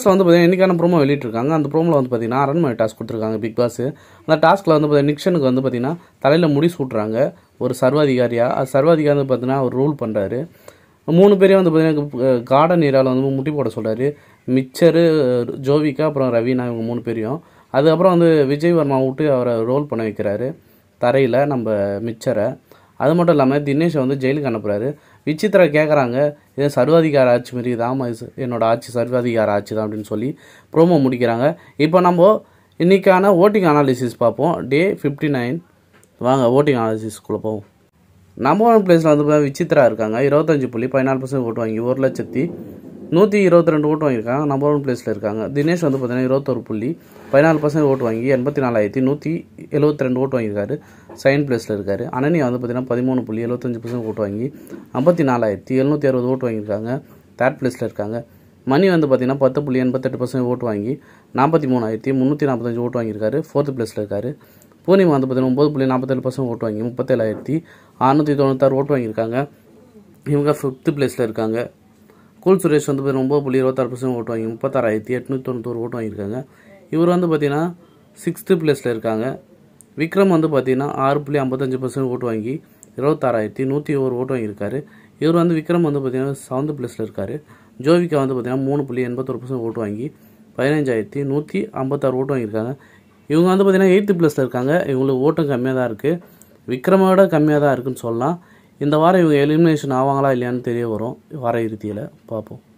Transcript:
பாக்ஸில் வந்து பார்த்தீங்கன்னா இன்றைக்கான ப்ரோமோ வெளியிட்டிருக்காங்க அந்த ப்ரோமோவில் வந்து பார்த்தீங்கன்னா அரண்மனை டாஸ்க் கொடுத்துருக்காங்க பிக் பாஸ் அந்த டாஸ்க்கில் வந்து பார்த்தீங்கன்னா நிக்ஷனுக்கு வந்து பார்த்தீங்கன்னா தலையில் முடி சூட்டுறாங்க ஒரு சர்வாதிகாரியாக அது சர்வாதிகாரி வந்து பார்த்தீங்கன்னா அவர் ரூல் பண்ணுறாரு மூணு பேரையும் வந்து பார்த்தீங்கன்னா கார்டன் ஏரியாவில் வந்து முட்டி போட சொல்கிறாரு மிச்சரு ஜோவிகா அப்புறம் ரவீனா இவங்க மூணு பேரையும் அதுக்கப்புறம் வந்து விஜய் வர்மா விட்டு அவரை ரோல் பண்ண வைக்கிறாரு தரையில் நம்ம மிச்சரை அது மட்டும் இல்லாமல் தினேஷை வந்து ஜெயிலுக்கு அனுப்புகிறாரு விசித்திரா கேட்குறாங்க இது சர்வாதிகார ஆட்சி மாரி இது ஆமாம் இது என்னோட ஆட்சி சர்வாதிகார ஆட்சி தான் அப்படின்னு சொல்லி ப்ரோமோ முடிக்கிறாங்க இப்போ நம்ம இன்றைக்கான ஓட்டிங் அனாலிசிஸ் பார்ப்போம் டே ஃபிஃப்டி நைன் வாங்க ஓட்டிங் அனாலிசிஸ்குள்ளே போவோம் நம்பர் ஒன் பிளேஸில் வந்து பார்த்தீங்கன்னா விசித்ரா இருக்காங்க இருபத்தஞ்சு புள்ளி பதினாலு பர்சன்ட் ஓட்டு வாங்கி ஒரு லட்சத்தி நூற்றி இருபத்தி ரெண்டு ஓட்டு வாங்கியிருக்காங்க நம்பர் ஒன் பிளேஸில் இருக்காங்க தினேஷ் வந்து பார்த்தீங்கன்னா இருபத்தொரு புள்ளி பதினாலு பர்சன்ட் ஓட்டு வாங்கி எண்பத்தி நாலாயிரத்தி நூற்றி எழுபத்தி ரெண்டு ஓட்டு வாங்கியிருக்காரு செகண்ட் பிளேஸில் இருக்காரு அனன்யா வந்து பார்த்தீங்கன்னா பதிமூணு புள்ளி எழுபத்தஞ்சு பர்சன்ட் ஓட்டு வாங்கி ஐம்பத்தி நாலாயிரத்தி எழுநூற்றி அறுபது ஓட்டு வாங்கியிருக்காங்க தேர்ட் பிளேஸில் இருக்காங்க மணி வந்து பார்த்தீங்கன்னா பத்து புள்ளி எண்பத்தெட்டு பர்சன்ட் ஓட்டு வாங்கி நாற்பத்தி மூணாயிரத்தி முந்நூற்றி நாற்பத்தஞ்சு ஓட்டு வாங்கியிருக்காரு ஃபோர்த் பிளேஸில் இருக்காரு பூர்ணிமா வந்து பார்த்தீங்கன்னா ஒம்பது புள்ளி நாற்பத்தேழு பர்சன்ட் ஓட்டு வாங்கி முப்பத்தேழாயிரத்தி அறநூற்றி தொண்ணூத்தாறு ஓட்டு வாங்கியிருக்காங்க இவங்க ஃபிஃப்த்து பிளேஸில் இருக்காங்க கூல் சுரேஷ் வந்து பார்த்தீங்கன்னா ஒம்பது புள்ளி இருபத்தாறு பர்சன்ட் ஓட்டு வாங்கி முப்பத்தாறாயிரத்தி எட்நூற்றி தொண்ணூத்தொரு ஓட்டு வாங்கியிருக்காங்க இவர் வந்து பார்த்தீங்கன்னா சிக்ஸ்த்து பிளேஸில் இருக்காங்க விக்ரம் வந்து பார்த்தீங்கன்னா ஆறு புள்ளி ஐம்பத்தஞ்சு பர்சன்ட் ஓட்டு வாங்கி இருபத்தாறாயிரத்தி நூற்றி ஒரு ஓட்டு வாங்கியிருக்காரு இவர் வந்து விக்ரம் வந்து பார்த்தீங்கன்னா செவன்த் பிளேஸில் இருக்கார் ஜோவிகா வந்து பார்த்தீங்கன்னா மூணு புள்ளி எண்பத்தொரு பர்சன்ட் ஓட்டு வாங்கி பதினஞ்சாயிரத்தி நூற்றி ஐம்பத்தாறு ஓட்டு வாங்கியிருக்காங்க இவங்க வந்து பார்த்தீங்கன்னா எயித்து பிளேஸில் இருக்காங்க இவங்களுக்கு ஓட்டம் கம்மியாக தான் இருக்குது விக்ரமோட கம்மியாக தான் இருக்குன்னு சொல்லலாம் இந்த வாரம் இவங்க எலிமினேஷன் ஆவாங்களா இல்லையான்னு தெரிய வரும் வார இறுதியில் பார்ப்போம்